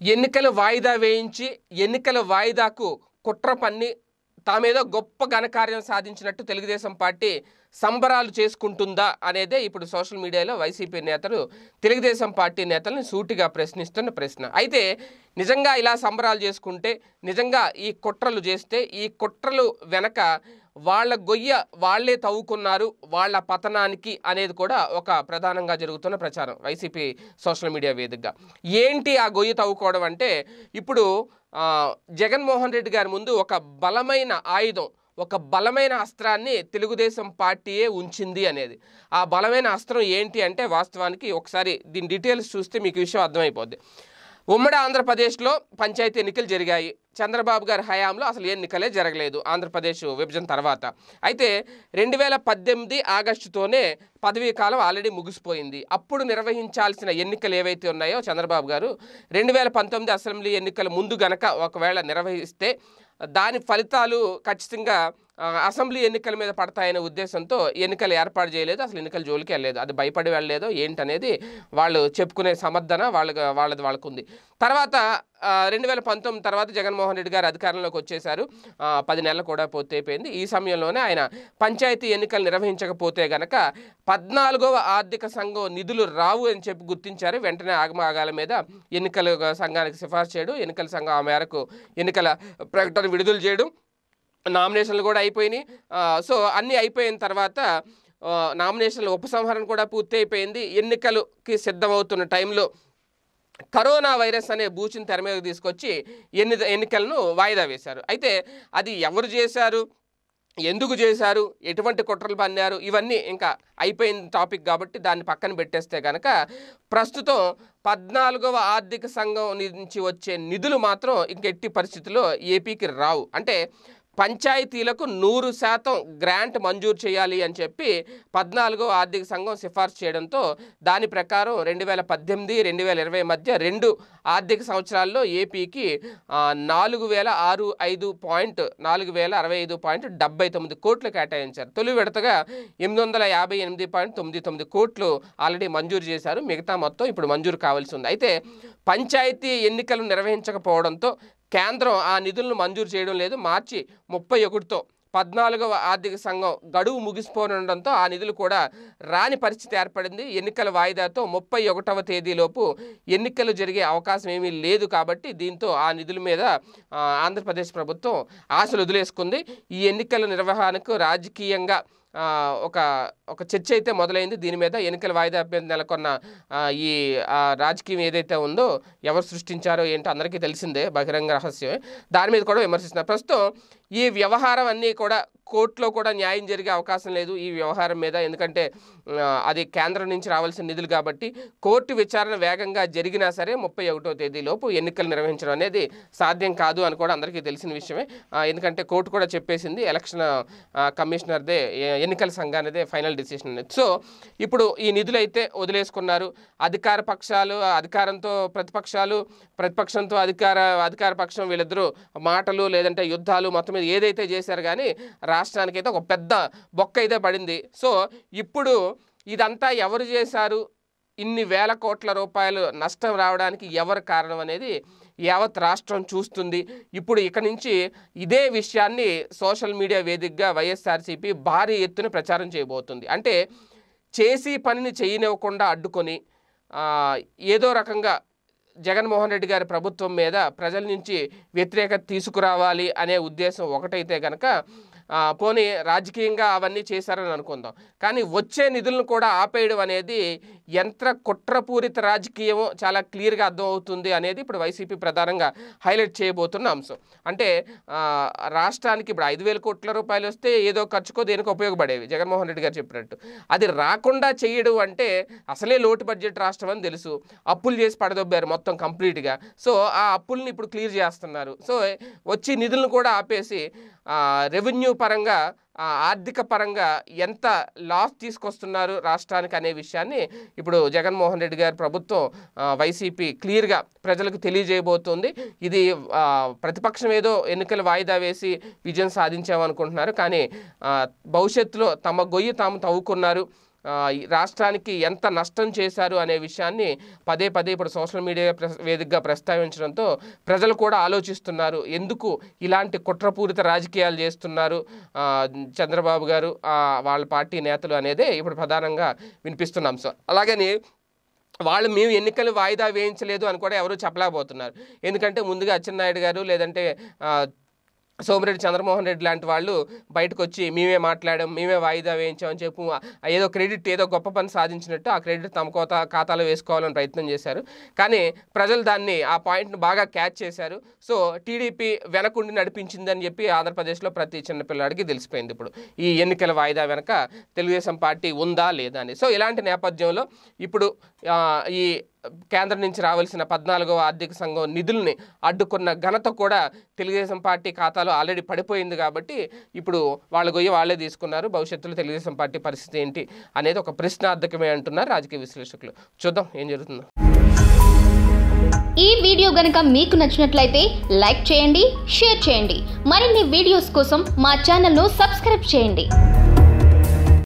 ఎన్నికలు వాయిదా వేయించి ఎన్నికల వాయిదాకు కుట్ర పన్ని తామేదో గొప్ప ఘనకార్యం సాధించినట్టు తెలుగుదేశం పార్టీ సంబరాలు చేసుకుంటుందా అనేదే ఇప్పుడు సోషల్ మీడియాలో వైసీపీ నేతలు తెలుగుదేశం పార్టీ నేతలను సూటిగా ప్రశ్నిస్తున్న ప్రశ్న అయితే నిజంగా ఇలా సంబరాలు చేసుకుంటే నిజంగా ఈ కుట్రలు చేస్తే ఈ కుట్రలు వెనక వాళ్ళ గొయ్య వాళ్ళే తవ్వుకున్నారు వాళ్ళ పతనానికి అనేది కూడా ఒక ప్రధానంగా జరుగుతున్న ప్రచారం వైసీపీ సోషల్ మీడియా వేదికగా ఏంటి ఆ గొయ్యి తవ్వుకోవడం అంటే ఇప్పుడు ఆ, జగన్మోహన్ రెడ్డి గారి ముందు ఒక బలమైన ఆయుధం ఒక బలమైన అస్త్రాన్ని తెలుగుదేశం పార్టీయే ఉంచింది అనేది ఆ బలమైన అస్త్రం ఏంటి అంటే వాస్తవానికి ఒకసారి దీని డీటెయిల్స్ చూస్తే మీకు ఈ విషయం అర్థమైపోద్ది ఉమ్మడి ఆంధ్రప్రదేశ్లో పంచాయతీ ఎన్నికలు జరిగాయి చంద్రబాబు గారి హయాంలో అసలు ఎన్నికలే జరగలేదు ఆంధ్రప్రదేశ్ విభజన తర్వాత అయితే రెండు వేల పద్దెనిమిది ఆగస్టుతోనే పదవీ కాలం ఆల్రెడీ ముగిసిపోయింది అప్పుడు నిర్వహించాల్సిన ఎన్నికలు ఏవైతే ఉన్నాయో చంద్రబాబు గారు రెండు వేల పంతొమ్మిది అసెంబ్లీ ఎన్నికల ముందు గనక ఒకవేళ నిర్వహిస్తే దాని ఫలితాలు ఖచ్చితంగా ఆ, అసెంబ్లీ ఎన్నికల మీద పడతాయనే ఉద్దేశంతో ఎన్నికలు ఏర్పాటు చేయలేదు అసలు ఎన్నికల జోలికి వెళ్ళలేదు అది భయపడి వెళ్ళలేదో ఏంటనేది వాళ్ళు చెప్పుకునే సమర్థన వాళ్ళకి వాళ్ళది వాళ్ళకు ఉంది తర్వాత రెండు వేల పంతొమ్మిది తర్వాత జగన్మోహన్ రెడ్డి గారు అధికారంలోకి వచ్చేశారు ఆ, పది నెలలు కూడా పూర్తయిపోయింది ఈ సమయంలోనే ఆయన పంచాయతీ ఎన్నికలు నిర్వహించకపోతే గనక పద్నాలుగవ ఆర్థిక సంఘం నిధులు రావు అని చెప్పి గుర్తించారు వెంటనే ఆగమాగాల మీద ఎన్నికల సంఘానికి సిఫార్సు చేయడం ఎన్నికల సంఘం ఆ మేరకు ఎన్నికల ప్రకటన విడుదల చేయడం నామినేషన్లు కూడా అయిపోయినాయి ఆ, సో అన్నీ అయిపోయిన తర్వాత ఆ, నామినేషన్ల ఉపసంహరణ కూడా పూర్తి అయిపోయింది ఎన్నికలకి సిద్ధమవుతున్న టైంలో కరోనా వైరస్ అనే బూచిని తెర మీదకి తీసుకొచ్చి ఎన్ని ఎన్నికలను వాయిదా వేశారు అయితే అది ఎవరు చేశారు ఎందుకు చేశారు ఎటువంటి కుట్రలు పన్నారు ఇవన్నీ ఇంకా అయిపోయిన టాపిక్ కాబట్టి దాన్ని పక్కన పెట్టేస్తే కనుక ప్రస్తుతం పద్నాలుగవ ఆర్థిక సంఘం నుంచి వచ్చే నిధులు మాత్రం ఇంక ఎట్టి పరిస్థితుల్లో ఏపీకి రావు అంటే పంచాయతీలకు నూరు శాతం గ్రాంట్ మంజూరు చేయాలి అని చెప్పి పద్నాలుగో ఆర్థిక సంఘం సిఫార్సు చేయడంతో దాని ప్రకారం రెండు వేల పద్దెనిమిది రెండు వేల ఇరవై మధ్య రెండు ఆర్థిక సంవత్సరాల్లో ఏపీకి ఆ, నాలుగు వేల ఆరు ఐదు పాయింట్ నాలుగు వేల అరవై ఐదు పాయింట్ డెబ్బై తొమ్మిది కోట్లు కేటాయించారు తొలి విడతగా ఎనిమిది వందల యాభై ఎనిమిది పాయింట్ తొమ్మిది తొమ్మిది కోట్లు ఆల్రెడీ మంజూరు చేశారు మిగతా మొత్తం ఇప్పుడు మంజూరు కావాల్సి ఉంది అయితే పంచాయతీ ఎన్నికలు నిర్వహించకపోవడంతో కేంద్రం ఆ నిధులను మంజూరు చేయడం లేదు మార్చి ముప్పై ఒకటితో పద్నాలుగవ ఆర్థిక సంఘం గడువు ముగిసిపోనుండడంతో ఆ నిధులు కూడా రాని పరిస్థితి ఏర్పడింది ఎన్నికల వాయిదాతో ముప్పై ఒకటవ తేదీలోపు ఎన్నికలు జరిగే అవకాశం ఏమీ లేదు కాబట్టి దీంతో ఆ నిధుల మీద ఆ, ఆంధ్రప్రదేశ్ ప్రభుత్వం ఆశలు వదిలేసుకుంది ఈ ఎన్నికల నిర్వహణకు రాజకీయంగా ఆ, ఒక ఒక చర్చ అయితే మొదలైంది దీని మీద ఎన్నికల వాయిదా మీద నెలకొన్న ఆ, ఈ ఆ, రాజకీయం ఏదైతే ఉందో ఎవరు సృష్టించారో ఏంటో అందరికీ తెలిసిందే బహిరంగ రహస్యమే దాని మీద కూడా విమర్శిస్తున్నారు ప్రస్తుతం ఈ వ్యవహారం అన్నీ కూడా కోర్టులో కూడా న్యాయం జరిగే అవకాశం లేదు ఈ వ్యవహారం మీద ఎందుకంటే ఆ, అది కేంద్రం నుంచి రావాల్సిన నిధులు కాబట్టి కోర్టు విచారణ వేగంగా జరిగినా సరే ముప్పై ఒకటో తేదీలోపు ఎన్నికలు నిర్వహించడం అనేది సాధ్యం కాదు అని కూడా అందరికీ తెలిసిన విషయమే ఆ, ఎందుకంటే కోర్టు కూడా చెప్పేసింది ఎలక్షన్ ఆ, కమిషనర్దే ఎ- ఎన్నికల సంఘానిదే ఫైనల్ డిసిషన్ అనేది సో ఇప్పుడు ఈ నిధులు అయితే వదిలేసుకున్నారు అధికార పక్షాలు అధికారంతో ప్రతిపక్షాలు ప్రతిపక్షంతో అధికార అధికార పక్షం వీళ్ళిద్దరూ మాటలు లేదంటే యుద్ధాలు మొత్తం మీద ఏదైతే చేశారు కానీ రాష్ట్రానికి అయితే ఒక పెద్ద బొక్క అయితే పడింది సో ఇప్పుడు ఇదంతా ఎవరు చేశారు ఇన్ని వేల కోట్ల రూపాయలు నష్టం రావడానికి ఎవరు కారణం అనేది యావత్ రాష్ట్రం చూస్తుంది ఇప్పుడు ఇక నుంచి ఇదే విషయాన్ని సోషల్ మీడియా వేదికగా వైఎస్ఆర్సీపీ భారీ ఎత్తున ప్రచారం చేయబోతుంది అంటే చేసి పనిని చేయనివ్వకుండా అడ్డుకొని ఆ, ఏదో రకంగా జగన్మోహన్ రెడ్డి గారి ప్రభుత్వం మీద ప్రజల నుంచి వ్యతిరేకత తీసుకురావాలి అనే ఉద్దేశం ఒకటైతే కనుక ఆ, పోనీ రాజకీయంగా అవన్నీ చేశారని అనుకుందాం కానీ వచ్చే నిధులను కూడా ఆపేయడం అనేది ఎంత కుట్రపూరిత రాజకీయమో చాలా క్లియర్గా అర్థమవుతుంది అనేది ఇప్పుడు వైసీపీ ప్రధానంగా హైలైట్ చేయబోతున్న అంశం అంటే ఆ, రాష్ట్రానికి ఇప్పుడు ఐదు వేల కోట్ల రూపాయలు వస్తే ఏదో ఖర్చుకో దేనికి ఉపయోగపడేవి జగన్మోహన్ రెడ్డి గారు చెప్పినట్టు అది రాకుండా చేయడం అంటే అసలే లోటు బడ్జెట్ రాష్ట్రం అని తెలుసు అప్పులు చేసి పడదొబ్బారు మొత్తం కంప్లీట్గా సో ఆ అప్పుల్ని ఇప్పుడు క్లియర్ చేస్తున్నారు సో వచ్చి నిధులను కూడా ఆపేసి ఆ, రెవెన్యూ పరంగా ఆ, ఆర్థిక పరంగా ఎంత లాస్ తీసుకొస్తున్నారు రాష్ట్రానికి అనే విషయాన్ని ఇప్పుడు జగన్మోహన్ రెడ్డి గారి ప్రభుత్వం ఆ, వైసీపీ క్లియర్గా ప్రజలకు తెలియజేయబోతోంది ఇది ఆ, ప్రతిపక్షం ఏదో ఎన్నికలు వాయిదా వేసి విజయం సాధించామనుకుంటున్నారు కానీ ఆ, భవిష్యత్తులో తమ గొయ్యి తాము తవ్వుకున్నారు ఆ, ఈ రాష్ట్రానికి ఎంత నష్టం చేశారు అనే విషయాన్ని పదే పదే ఇప్పుడు సోషల్ మీడియా ప్ర- వేదికగా ప్రస్తావించడంతో ప్రజలు కూడా ఆలోచిస్తున్నారు ఎందుకు ఇలాంటి కుట్రపూరిత రాజకీయాలు చేస్తున్నారు ఆ, చంద్రబాబు గారు ఆ, వాళ్ళ పార్టీ నేతలు అనేదే ఇప్పుడు ప్రధానంగా వినిపిస్తున్నాం సో అలాగని వాళ్ళు మేము ఎన్నికలు వాయిదా వేయించలేదు అని కూడా ఎవరు చెప్పలేకపోతున్నారు ఎందుకంటే ముందుగా అచ్చెన్నాయుడు గారు లేదంటే ఆ, సోమిరెడ్డి చంద్రమోహన్ రెడ్డి లాంటి వాళ్ళు బయటకు వచ్చి మేమే మాట్లాడాం మేమే వాయిదా వేయించామని చెప్పు ఆ, ఏదో క్రెడిట్ ఏదో గొప్ప పని సాధించినట్టు ఆ క్రెడిట్ తమ కోత ఖాతాలో వేసుకోవాలని ప్రయత్నం చేశారు కానీ ప్రజలు దాన్ని ఆ పాయింట్ను బాగా క్యాచ్ చేశారు సో టీడీపీ వెనకుండి నడిపించిందని చెప్పి ఆంధ్రప్రదేశ్లో ప్రతి చిన్నపిల్లాడికి తెలిసిపోయింది ఇప్పుడు ఈ ఎన్నికల వాయిదా వెనక తెలుగుదేశం పార్టీ ఉందా లేదా అని సో ఇలాంటి నేపథ్యంలో ఇప్పుడు ఆ, ఈ కేంద్రం నుంచి రావాల్సిన పద్నాలుగవ ఆర్థిక సంఘం నిధుల్ని అడ్డుకున్న ఘనత కూడా తెలుగుదేశం పార్టీ ఖాతాలో ఆల్రెడీ పడిపోయింది కాబట్టి ఇప్పుడు వాళ్ళ గొయ్యి వాళ్ళే తీసుకున్నారు భవిష్యత్తులో తెలుగుదేశం పార్టీ పరిస్థితి ఏంటి అనేది ఒక ప్రశ్నార్థకమే అంటున్నారు రాజకీయ విశ్లేషకులు చూద్దాం ఏం జరుగుతుందో ఈ వీడియో గనుక మీకు నచ్చినట్లయితే లైక్ చేయండి షేర్ చేయండి మరిన్ని వీడియోస్ కోసం మా ఛానల్ను సబ్స్క్రైబ్ చేయండి